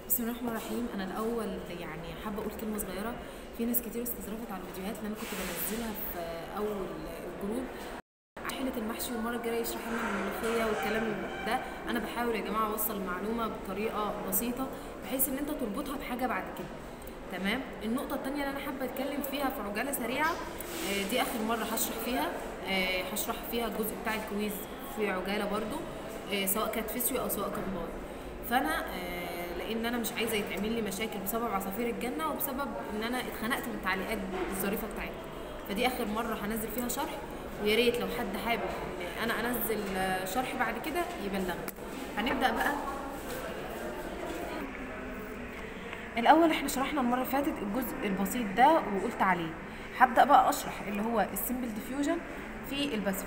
بسم الله الرحمن الرحيم انا الاول يعني حابه اقول كلمه صغيره في ناس كتير استظرفت على الفيديوهات اللي انا كنت بنزلها في اول الجروب حيلة المحشي والمره الجايه يشرح لنا الملوخيه والكلام ده انا بحاول يا جماعه اوصل المعلومه بطريقه بسيطه بحيث ان انت تربطها بحاجه بعد كده تمام النقطه الثانيه اللي انا حابه اتكلم فيها في عجاله سريعه آه، دي اخر مره هشرح فيها آه، هشرح فيها الجزء بتاع الكويز في عجاله برضو آه، سواء كانت فيسيو او سواء كانت بار فانا آه، لان انا مش عايزه يتعمل لي مشاكل بسبب عصافير الجنه وبسبب ان انا اتخنقت من التعليقات الظريفه بتاعتها فدي اخر مره هنزل فيها شرح ويا ريت لو حد حابب ان انا انزل آه، شرح بعد كده يبلغني هنبدا بقى الاول احنا شرحنا المره اللي فاتت الجزء البسيط ده وقلت عليه هبدا بقى اشرح اللي هو السمبل ديفيوجن في الباسف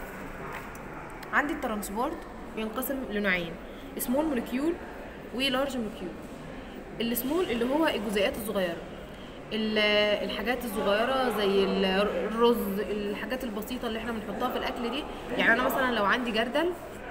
عندي الترانسبورت بينقسم لنوعين سمول مولكيول ولارج مولكيول السمول اللي هو الجزيئات الصغيره ال- الحاجات الصغيره زي ال- الرز الحاجات البسيطه اللي احنا بنحطها في الاكل دي يعني انا مثلا لو عندي جردل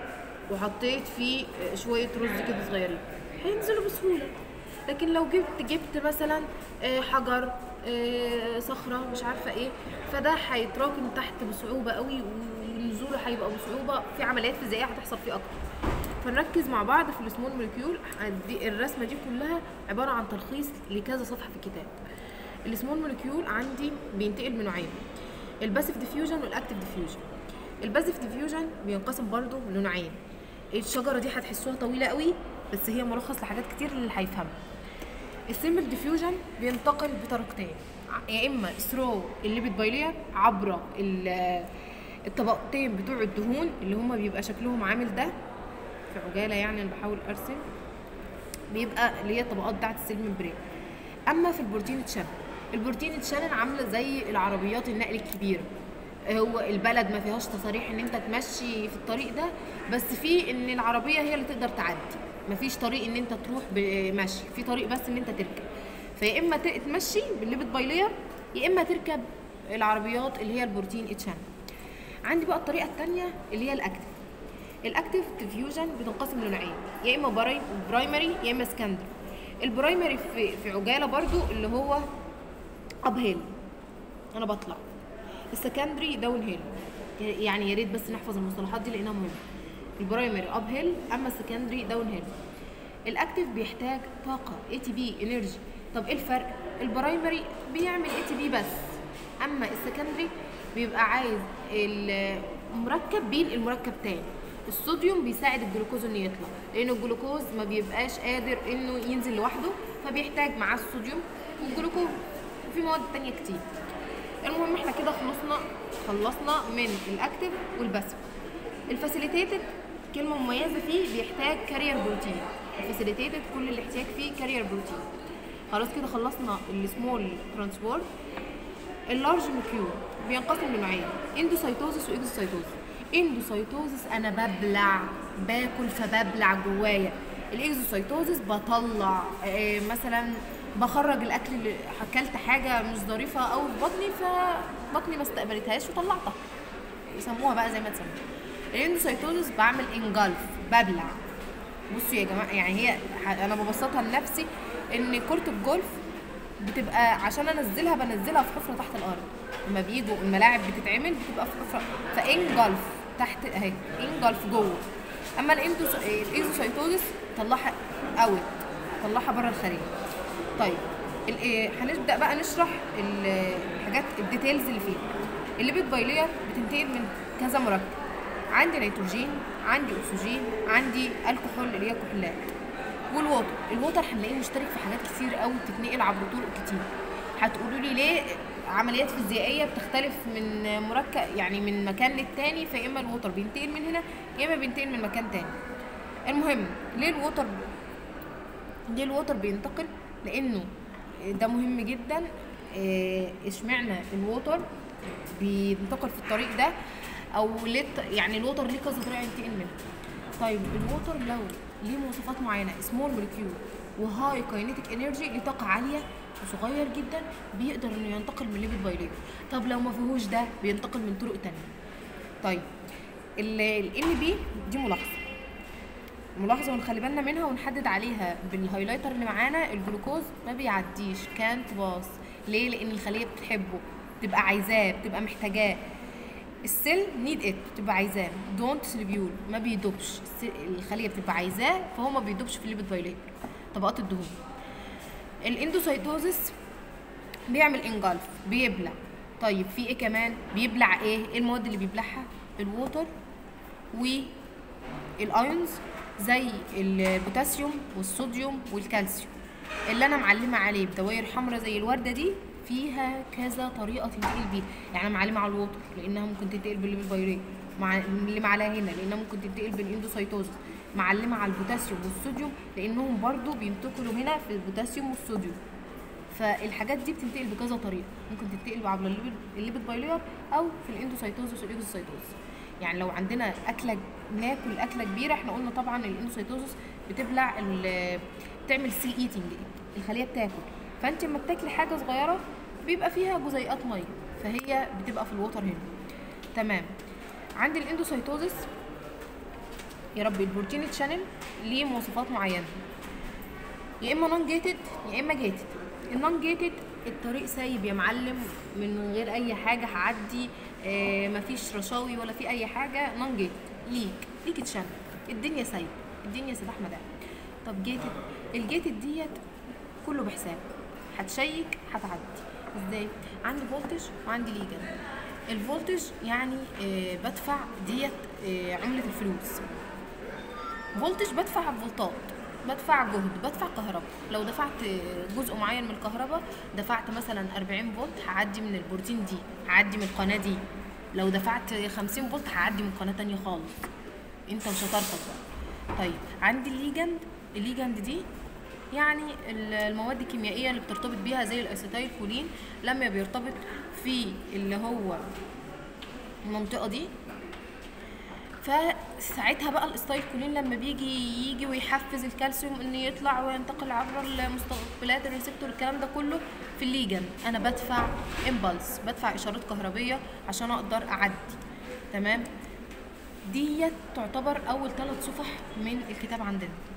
وحطيت فيه شويه رز كده صغيرين هينزلوا بسهوله لكن لو جبت جبت مثلا آه، حجر آه، صخره مش عارفه ايه فده هيتراكم تحت بصعوبه قوي ونزوله هيبقى بصعوبه في عمليات فيزيائيه هتحصل فيه اكتر فنركز مع بعض في السمول مولكيول دي الرسمه دي كلها عباره عن تلخيص لكذا صفحه في الكتاب السمول مولكيول عندي بينتقل من نوعين الباسيف ديفيوجن والاكتيف ديفيوجن الباسيف ديفيوجن بينقسم برضو لنوعين الشجره دي هتحسوها طويله قوي بس هي ملخص لحاجات كتير للي هيفهمها السيمبل ديفيوجن بينتقل بطريقتين يا اما ثرو الليبيد بايلير عبر ال- الطبقتين بتوع الدهون اللي هما بيبقى شكلهم عامل ده في عجاله يعني انا بحاول ارسم بيبقى اللي هي الطبقات بتاعت السيل ممبرين اما في البروتين تشانل البروتين تشانل عامله زي العربيات النقل الكبيره هو البلد ما فيهاش تصاريح ان انت تمشي في الطريق ده بس في ان العربيه هي اللي تقدر تعدي مفيش طريق ان انت تروح بمشي في طريق بس ان انت تركب فيا اما ت- تمشي بالليبت بايلير يا اما تركب العربيات اللي هي البروتين تشانل عندي بقى الطريقه الثانيه اللي هي الاكتف الاكتف ديفيوجن بتنقسم لنوعين يا اما براي- برايمري يا اما سكندري البرايمري في في عجاله برضو اللي هو اب هيل انا بطلع السكندري داون هيل يعني يا ريت بس نحفظ المصطلحات دي لانها مهمه البرايمري اب هيل اما السكندري داون هيل الاكتف بيحتاج طاقه اي تي بي انرجي طب ايه الفرق البرايمري بيعمل اي تي بي بس اما السكندري بيبقى عايز المركب بينقل مركب تاني الصوديوم بيساعد الجلوكوز انه يطلع لان الجلوكوز ما بيبقاش قادر انه ينزل لوحده فبيحتاج معاه الصوديوم والجلوكوز وفي مواد تانية كتير المهم احنا كده خلصنا خلصنا من الاكتف والباسف الفاسيليتيتد كلمه مميزه فيه بيحتاج كارير بروتين الفاسيليتيتد كل الاحتياج فيه كارير بروتين خلاص كده خلصنا السمول ترانسبورت اللارج مولكيول بينقسم لنوعين اندوسايتوزس واكزوسايتوزس اندوسايتوزس انا ببلع باكل فببلع جوايا الاكزوسايتوزس بطلع آه، مثلا بخرج الاكل اللي اكلت حاجه مش ظريفه او في بطني فبطني ما استقبلتهاش وطلعتها يسموها بقى زي ما تسموها الاندوسايتوزس بعمل انجلف ببلع بصوا يا جماعه يعني هي ح- انا ببسطها لنفسي ان كره الجولف بتبقى عشان انزلها بنزلها في حفره تحت الارض لما بيجوا الملاعب بتتعمل بتبقى في حفره فانجلف تحت اهي انجلف جوه اما الاندوس الايزوسايتوزس طلعها اوت طلعها بره الخليه طيب ال- إيه، هنبدا بقى نشرح ال- الحاجات الديتيلز اللي فيها الليبيد بايلير بتنتقل من كذا مركب عندي نيتروجين عندي اكسجين عندي الكحول اللي هي كحولات والووتر الووتر هنلاقيه مشترك في حاجات كتير قوي بتتنقل عبر طرق كتير هتقولوا لي ليه عمليات فيزيائيه بتختلف من مركب يعني من مكان للتاني فيا اما الووتر بينتقل من هنا يا اما بينتقل من مكان تاني المهم ليه الووتر ليه الووتر بينتقل لانه ده مهم جدا إيه، اشمعنى الووتر بينتقل في الطريق ده او ليه الط- يعني الووتر ليه كذا طريقه ينتقل منها طيب الووتر لو ليه مواصفات معينه سمول مولكيول وهاي كاينيتيك انرجي ليه طاقه عاليه وصغير جدا بيقدر انه ينتقل من ليبيد باي ليبيد طب لو ما فيهوش ده بينتقل من طرق تانية طيب ال بي دي ملاحظه ملاحظه ونخلي بالنا منها ونحدد عليها بالهايلايتر اللي معانا الجلوكوز ما بيعديش كانت باص ليه لان الخليه بتحبه بتبقى عايزاه بتبقى محتاجاه السيل نيد ات بتبقى عايزاه دونت سليبيول ما بيدوبش الس- الخليه بتبقى عايزاه فهو ما بيدوبش في الليبيد بايليت طبقات الدهون الاندوسايتوزس بيعمل انجلف بيبلع طيب في ايه كمان بيبلع ايه ايه المواد اللي بيبلعها الووتر والايونز زي البوتاسيوم والصوديوم والكالسيوم اللي انا معلمه عليه بدوائر حمراء زي الورده دي فيها كذا طريقه تنتقل بيها يعني انا معلمه على الووتر لانها ممكن تنتقل بالبيوريت مع اللي معلها هنا لانها ممكن تنتقل بالاندوسايتوزس معلمه على البوتاسيوم والصوديوم لانهم برضو بينتقلوا هنا في البوتاسيوم والصوديوم فالحاجات دي بتنتقل بكذا طريقه ممكن تنتقل عبر الليبيد الليبيد بايلير او في الاندوسايتوزس والاكزوسايتوزس يعني لو عندنا اكله ناكل اكله كبيره احنا قلنا طبعا الاندوسايتوزس بتبلع ال- بتعمل سي ايتنج الخليه بتاكل فانت لما بتاكلي حاجه صغيره بيبقى فيها جزيئات ميه فهي بتبقى في الوتر هنا تمام عند الاندوسايتوزس يا رب البروتين تشانل ليه مواصفات معينه يا اما نون جيتد يا اما جيتد النون جيتد الطريق سايب يا معلم من غير اي حاجه هعدي آه مفيش رشاوي ولا في اي حاجه نون جيتد ليك ليك تشانل الدنيا سايب الدنيا سيد احمد قاعد. طب جيتد الجيتد ديت كله بحساب هتشيك هتعدي ازاي عندي فولتج وعندي ليجن الفولتج يعني آه بدفع ديت آه عمله الفلوس فولتج بدفع فولتات بدفع جهد بدفع كهرباء لو دفعت جزء معين من الكهرباء دفعت مثلا 40 فولت هعدي من البروتين دي هعدي من القناه دي لو دفعت 50 فولت هعدي من قناه تانية خالص انت وشطارتك بقى طيب عندي الليجند الليجند دي يعني ال- المواد الكيميائيه اللي بترتبط بيها زي الاسيتايل كولين لما بيرتبط في اللي هو المنطقه دي فساعتها بقى الاستايل كولين لما بيجي يجي ويحفز الكالسيوم انه يطلع وينتقل عبر المستقبلات الريسبتور الكلام ده كله في الليجن انا بدفع امبلس بدفع اشارات كهربيه عشان اقدر اعدي تمام ديت تعتبر اول ثلاث صفح من الكتاب عندنا